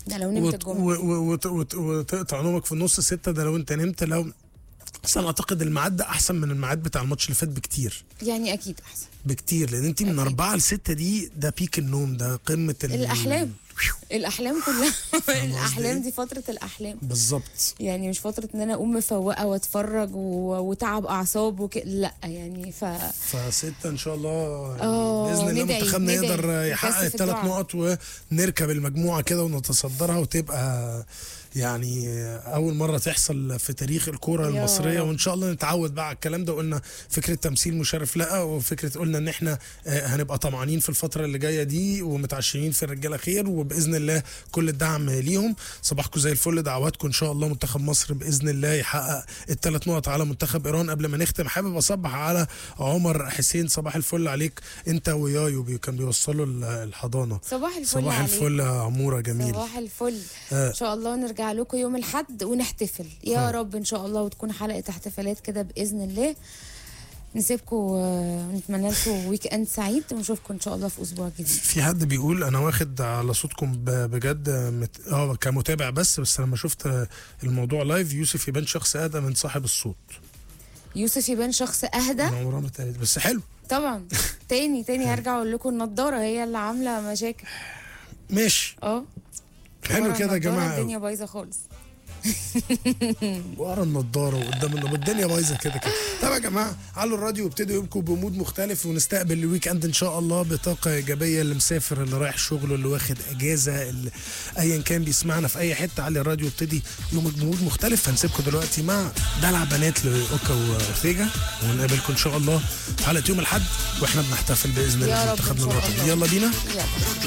ده لو نمت وت- الجمعه و- و- وت- وت- وتقطع نومك في نص ستة ده لو انت نمت لو بس انا اعتقد الميعاد ده احسن من الميعاد بتاع الماتش اللي فات بكتير يعني اكيد احسن بكتير لان انت من أكيد. أربعة لستة دي ده بيك النوم ده قمة ال- الأحلام. الاحلام كلها قصدي الاحلام إيه؟ دي فتره الاحلام بالظبط يعني مش فتره ان انا اقوم مفوقه واتفرج و... وتعب اعصاب وك... لا يعني ف فستة ان شاء الله يعني آه، باذن الله ندعي- منتخبنا ندعي يقدر يحقق نكثف الثلاث الدعاء. نقط ونركب المجموعه كده ونتصدرها وتبقى يعني اول مره تحصل في تاريخ الكوره يا المصريه رب. وان شاء الله نتعود بقى على الكلام ده قلنا فكره تمثيل مشرف لا وفكره قلنا ان احنا آه، هنبقى طمعانين في الفتره اللي جايه دي ومتعشمين في الرجاله خير وباذن الله كل الدعم ليهم صباحكم زي الفل دعواتكم ان شاء الله منتخب مصر باذن الله يحقق الثلاث نقط على منتخب ايران قبل ما نختم حابب اصبح على عمر حسين صباح الفل عليك انت ويايو بي كان بيوصلوا ال- الحضانه صباح الفل صباح عليك. الفل يا عموره جميل صباح الفل آه. ان شاء الله نرجع لكم يوم الاحد ونحتفل يا رب ان شاء الله وتكون حلقه احتفالات كده باذن الله نسيبكم ونتمنى لكم ويك اند سعيد ونشوفكم ان شاء الله في اسبوع جديد في حد بيقول انا واخد على صوتكم ب- بجد مت... اه كمتابع بس بس لما شفت الموضوع لايف يوسف يبان شخص اهدى من صاحب الصوت يوسف يبان شخص اهدى انا عمرها ما اتقالت، بس حلو طبعا تاني تاني هرجع اقول لكم النضاره هي اللي عامله مشاكل ماشي اه حلو ورا كده يا النضارة جماعه الدنيا بايظه خالص ورا النضاره وقدام النضاره الدنيا بايظه كده كده طب يا جماعه علوا الراديو وابتدوا يومكم بمود مختلف ونستقبل الويك اند ان شاء الله بطاقه ايجابيه اللي مسافر اللي رايح شغله اللي واخد اجازه اللي ايا كان بيسمعنا في اي حته علي الراديو وابتدي يومك بمود مختلف هنسيبكم دلوقتي مع دلع بنات لاوكا واورتيجا ونقابلكم ان شاء الله في حلقه يوم الاحد واحنا بنحتفل باذن يا الله رب إن منتخبنا شاء الوطني الله. يلا بينا يلا